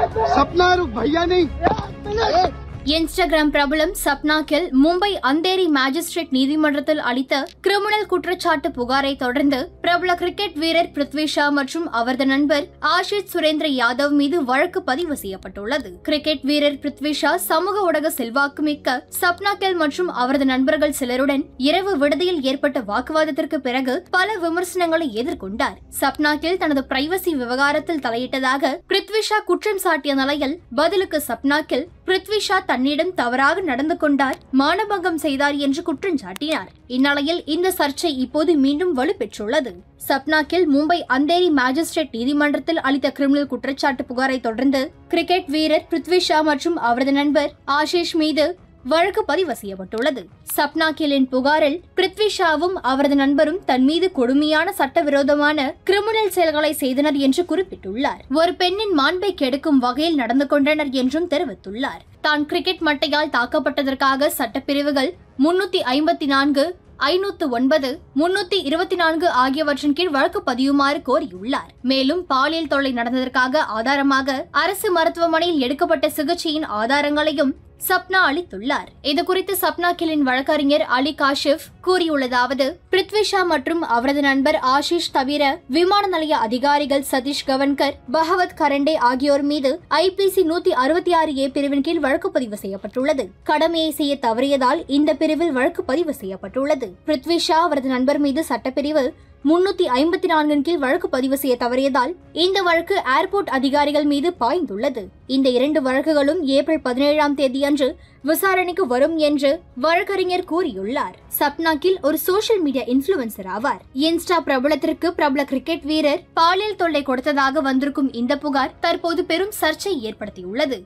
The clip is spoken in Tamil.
सपना भैया नहीं இன்ஸ்டாகிராம் பிரபலம் சப்னா கில் மும்பை அந்தேரி மேஜிஸ்ட்ரேட் நீதிமன்றத்தில் அளித்த கிரிமினல் குற்றச்சாட்டு புகாரை தொடர்ந்து பிரபல கிரிக்கெட் வீரர் பிருத்வி ஷா மற்றும் அவரது நண்பர் ஆஷித் சுரேந்திர யாதவ் மீது வழக்கு பதிவு செய்யப்பட்டுள்ளது கிரிக்கெட் வீரர் பிருத்வி ஷா சமூக ஊடக செல்வாக்கு மிக்க சப்னா கில் மற்றும் அவரது நண்பர்கள் சிலருடன் இரவு விடுதியில் ஏற்பட்ட வாக்குவாதத்திற்கு பிறகு பல விமர்சனங்களை எதிர்கொண்டார் சப்னா கில் தனது பிரைவசி விவகாரத்தில் தலையிட்டதாக பிருத்வி ஷா குற்றம் சாட்டிய நிலையில் பதிலுக்கு சப்னா கில் பிருத்வி ஷா தன்னிடம் தவறாக நடந்து கொண்டார் மானபங்கம் செய்தார் என்று குற்றம் சாட்டினார் இந்நிலையில் இந்த சர்ச்சை இப்போது மீண்டும் வலுப்பெற்றுள்ளது சப்னாக்கில் மும்பை அந்தேரி மேஜிஸ்ட்ரேட் நீதிமன்றத்தில் அளித்த கிரிமினல் குற்றச்சாட்டு புகாரை தொடர்ந்து கிரிக்கெட் வீரர் பிருத்வி ஷா மற்றும் அவரது நண்பர் ஆஷிஷ் மீது வழக்கு பதிவு செய்யப்பட்டுள்ளது சப்னா கில்லின் புகாரில் பிருத்வி ஷாவும் அவரது நண்பரும் தன் மீது கொடுமையான சட்டவிரோதமான கிரிமினல் செயல்களை செய்தனர் என்று குறிப்பிட்டுள்ளார் ஒரு பெண்ணின் மாண்பை கெடுக்கும் வகையில் நடந்து கொண்டனர் என்றும் தெரிவித்துள்ளார் தான் கிரிக்கெட் மட்டையால் தாக்கப்பட்டதற்காக சட்டப்பிரிவுகள் முன்னூத்தி ஐம்பத்தி நான்கு ஐநூத்து ஒன்பது முன்னூத்தி இருபத்தி நான்கு ஆகியவற்றின் கீழ் வழக்கு பதியுமாறு கோரியுள்ளார் மேலும் பாலியல் தொல்லை நடந்ததற்காக ஆதாரமாக அரசு மருத்துவமனையில் எடுக்கப்பட்ட சிகிச்சையின் ஆதாரங்களையும் சப்னா அளித்துள்ளார் இதுகுறித்து சப்னா கில்லின் வழக்கறிஞர் அலி காஷிப் கூறியுள்ளதாவது பிருத்வி ஷா மற்றும் அவரது நண்பர் ஆஷிஷ் தவிர விமான நிலைய அதிகாரிகள் சதீஷ் கவன்கர் பகவத் கரண்டே ஆகியோர் மீது ஐபிசி நூத்தி அறுபத்தி ஆறு ஏ பிரிவின் கீழ் வழக்கு பதிவு செய்யப்பட்டுள்ளது கடமையை செய்ய தவறியதால் இந்த பிரிவில் வழக்கு பதிவு செய்யப்பட்டுள்ளது பிருத்வி ஷா அவரது நண்பர் மீது சட்டப்பிரிவு முன்னூத்தி ஐம்பத்தி நான்கின் கீழ் வழக்கு பதிவு செய்ய தவறியதால் இந்த வழக்கு ஏர்போர்ட் அதிகாரிகள் மீது பாய்ந்துள்ளது இந்த இரண்டு வழக்குகளும் ஏப்ரல் பதினேழாம் தேதியன்று விசாரணைக்கு வரும் என்று வழக்கறிஞர் கூறியுள்ளார் சப்னாக்கில் ஒரு சோஷியல் மீடியா இன்ஃபுளுசர் ஆவார் இன்ஸ்டா பிரபலத்திற்கு பிரபல கிரிக்கெட் வீரர் பாலியல் தொல்லை கொடுத்ததாக வந்திருக்கும் இந்த புகார் தற்போது பெரும் சர்ச்சை ஏற்படுத்தியுள்ளது